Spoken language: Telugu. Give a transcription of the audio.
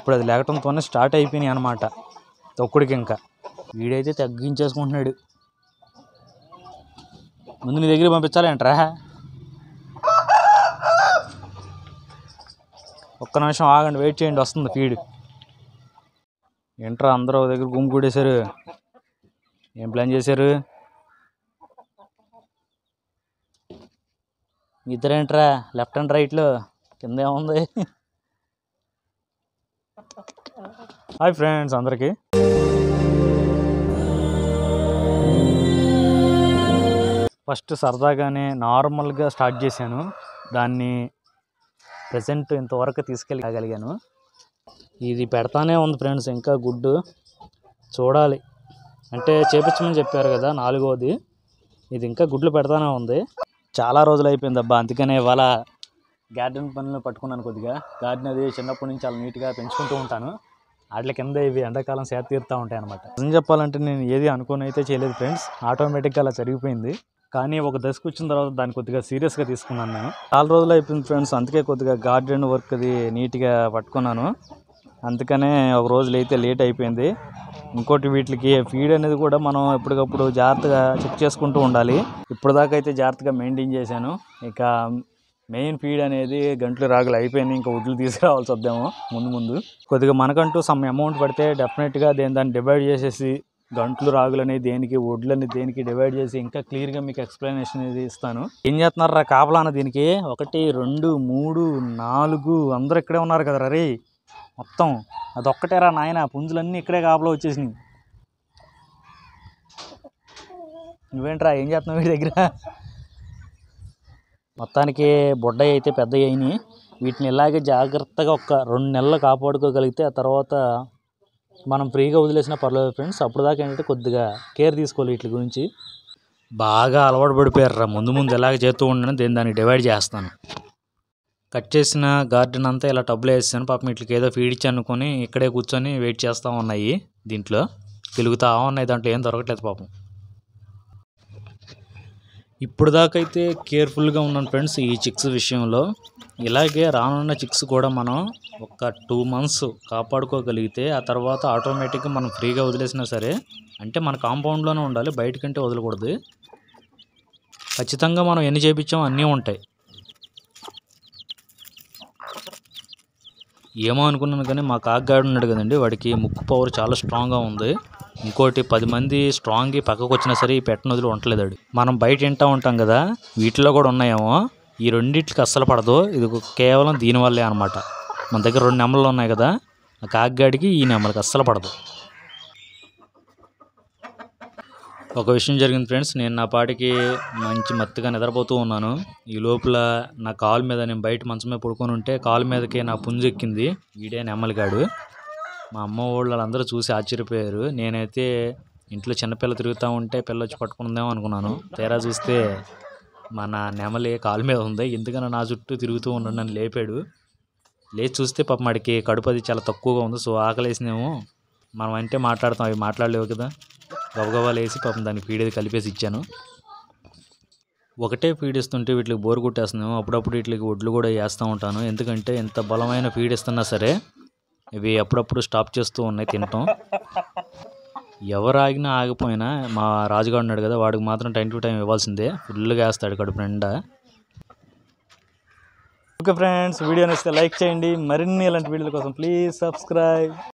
ఇప్పుడు అది లేకటంతోనే స్టార్ట్ అయిపోయినాయి అనమాట తొక్కుడికి ఇంకా వీడైతే తగ్గించేసుకుంటున్నాడు ముందు నీ దగ్గర పంపించాలేంట్రా ఒక్క నిమిషం ఆగండి వెయిట్ చేయండి వస్తుంది ఫీడ్ ఏంట్రా అందరూ ఒక దగ్గర గుమ్మి కూడేశారు ఏం ప్లాన్ చేశారు మీ ఇద్దరేంట్రా లెఫ్ట్ అండ్ రైట్లో కింద ఏముంది హాయ్ ఫ్రెండ్స్ అందరికీ ఫస్ట్ సరదాగానే నార్మల్గా స్టార్ట్ చేశాను దాన్ని ప్రజెంట్ ఇంతవరకు తీసుకెళ్ళగలిగాను ఇది పెడతానే ఉంది ఫ్రెండ్స్ ఇంకా గుడ్డు చూడాలి అంటే చేపించమని చెప్పారు కదా నాలుగోది ఇది ఇంకా గుడ్లు పెడతానే ఉంది చాలా రోజులు అయిపోయింది అబ్బా అందుకనే ఇవాళ గార్డెన్ పనులు పట్టుకున్నాను కొద్దిగా గార్డెన్ అది చిన్నప్పటి నుంచి చాలా నీట్గా పెంచుకుంటూ ఉంటాను వాటి కింద ఇవి ఎండాకాలం సేద తీరుతూ ఉంటాయి అనమాట నిజం చెప్పాలంటే నేను ఏది అనుకుని అయితే చేయలేదు ఫ్రెండ్స్ ఆటోమేటిక్గా అలా జరిగిపోయింది కానీ ఒక దశకు వచ్చిన తర్వాత దాన్ని కొద్దిగా సీరియస్గా తీసుకున్నాను నేను చాలా రోజులు అయిపోయింది ఫ్రెండ్స్ అందుకే కొద్దిగా గార్డెన్ వర్క్ అది నీట్గా పట్టుకున్నాను అందుకనే ఒక రోజు అయితే లేట్ అయిపోయింది ఇంకోటి వీటికి ఫీడ్ అనేది కూడా మనం ఎప్పటికప్పుడు జాగ్రత్తగా చెక్ చేసుకుంటూ ఉండాలి ఇప్పుడు దాకా అయితే జాగ్రత్తగా మెయింటైన్ చేశాను ఇక మెయిన్ ఫీడ్ అనేది గంటలు రాగులు అయిపోయింది ఇంకా వడ్లు తీసుకురావాల్సి వద్దాము ముందు ముందు కొద్దిగా మనకంటూ సమ్ అమౌంట్ పడితే డెఫినెట్గా దేని దాన్ని డివైడ్ చేసేసి గంటలు రాగులు అనేది దేనికి వడ్లని దేనికి డివైడ్ చేసి ఇంకా క్లియర్గా మీకు ఎక్స్ప్లెనేషన్ అనేది ఇస్తాను ఏం చేస్తున్నారా కాపలాన దీనికి ఒకటి రెండు మూడు నాలుగు అందరూ ఇక్కడే ఉన్నారు కదా రే మొత్తం అదొక్కటేరా నాయన పుంజులన్నీ ఇక్కడే కాపలా వచ్చేసినాయి నువ్వేంట్రా ఏం చేస్తున్నావు వీడి దగ్గర మొత్తానికి బుడ్డయి అయితే పెద్దవి అయినాయి వీటిని ఇలాగే జాగ్రత్తగా ఒక రెండు నెలలు కాపాడుకోగలిగితే ఆ తర్వాత మనం ఫ్రీగా వదిలేసినా పర్లేదు ఫ్రెండ్స్ అప్పుడు దాకా ఏంటంటే కొద్దిగా కేర్ తీసుకోవాలి వీటి గురించి బాగా అలవాటు పడిపోయారు ముందు ముందు ఎలాగ చేస్తూ ఉండను దేని దాన్ని డివైడ్ చేస్తాను కట్ చేసిన గార్డెన్ అంతా ఇలా టబ్లో వేసాను పాపం వీటికి ఏదో ఫీడ్ ఇచ్చి అనుకొని ఇక్కడే కూర్చొని వెయిట్ చేస్తూ ఉన్నాయి దీంట్లో తిరుగుతూ ఉన్నాయి దాంట్లో ఏం దొరకట్లేదు పాపం ఇప్పుడు దాకా అయితే కేర్ఫుల్గా ఉన్నాను ఫ్రెండ్స్ ఈ చిక్స్ విషయంలో ఇలాగే రానున్న చిక్స్ కూడా మనం ఒక టూ మంత్స్ కాపాడుకోగలిగితే ఆ తర్వాత ఆటోమేటిక్గా మనం ఫ్రీగా వదిలేసినా సరే అంటే మన కాంపౌండ్లోనే ఉండాలి బయటకంటే వదలకూడదు ఖచ్చితంగా మనం ఎన్ని చేపించామో అన్నీ ఉంటాయి ఏమో అనుకున్నాను కానీ మా కాకగాడు ఉన్నాడు కదండి వాడికి ముక్కు పవర్ చాలా స్ట్రాంగ్గా ఉంది ఇంకోటి పది మంది స్ట్రాంగ్ పక్కకు వచ్చినా సరే ఈ పెట్టను వదిలి ఉండలేదు వాడు. మనం బయట వింటూ ఉంటాం కదా వీటిలో కూడా ఉన్నాయేమో ఈ రెండిట్లకి అస్సలు పడదు ఇది ఒక కేవలం దీనివల్లే అనమాట మన దగ్గర రెండు నెమలు ఉన్నాయి కదా ఆ కాకగాడికి ఈ నెమలకి అస్సలు పడదు ఒక విషయం జరిగింది ఫ్రెండ్స్ నేను నా పాటికి మంచి మత్తుగా నిద్రపోతూ ఉన్నాను ఈ లోపల నా కాలు మీద నేను బయట మంచం మీద పడుకొని ఉంటే కాలు మీదకి నా పుంజు ఎక్కింది వీడే నెమ్మలిగాడు మా అమ్మ వాళ్ళు వాళ్ళందరూ చూసి ఆశ్చర్యపోయారు నేనైతే ఇంట్లో చిన్నపిల్ల తిరుగుతూ ఉంటే పిల్ల వచ్చి పట్టుకుందాం అనుకున్నాను తీరా చూస్తే మన నెమలి కాలు మీద ఉంది ఎందుకన్నా నా చుట్టూ తిరుగుతూ ఉన్నాడు నన్ను లేపాడు లేచి చూస్తే పాపం వాడికి కడుపు అది చాలా తక్కువగా ఉంది సో ఆకలేసినేమో మనం అంటే మాట్లాడతాం అవి మాట్లాడలేవు కదా గబగబా లేసి పాపం దానికి ఫీడ్ అది కలిపేసి ఇచ్చాను ఒకటే ఫీడ్ ఇస్తుంటే వీటికి బోర్ కొట్టేస్తున్నాము అప్పుడప్పుడు వీటికి ఒడ్లు కూడా వేస్తూ ఉంటాను ఎందుకంటే ఎంత బలమైన ఫీడ్ ఇస్తున్నా సరే ఇవి అప్పుడప్పుడు స్టాప్ చేస్తూ ఉన్నాయి తినటం ఎవరు ఆగినా ఆగిపోయినా మా రాజుగాడు ఉన్నాడు కదా వాడికి మాత్రం టైం టు టైం ఇవ్వాల్సిందే ఫుల్గా వేస్తాడు కడుపు నిండా ఓకే ఫ్రెండ్స్ వీడియో నచ్చితే లైక్ చేయండి మరిన్ని ఇలాంటి వీడియోల కోసం ప్లీజ్ సబ్స్క్రైబ్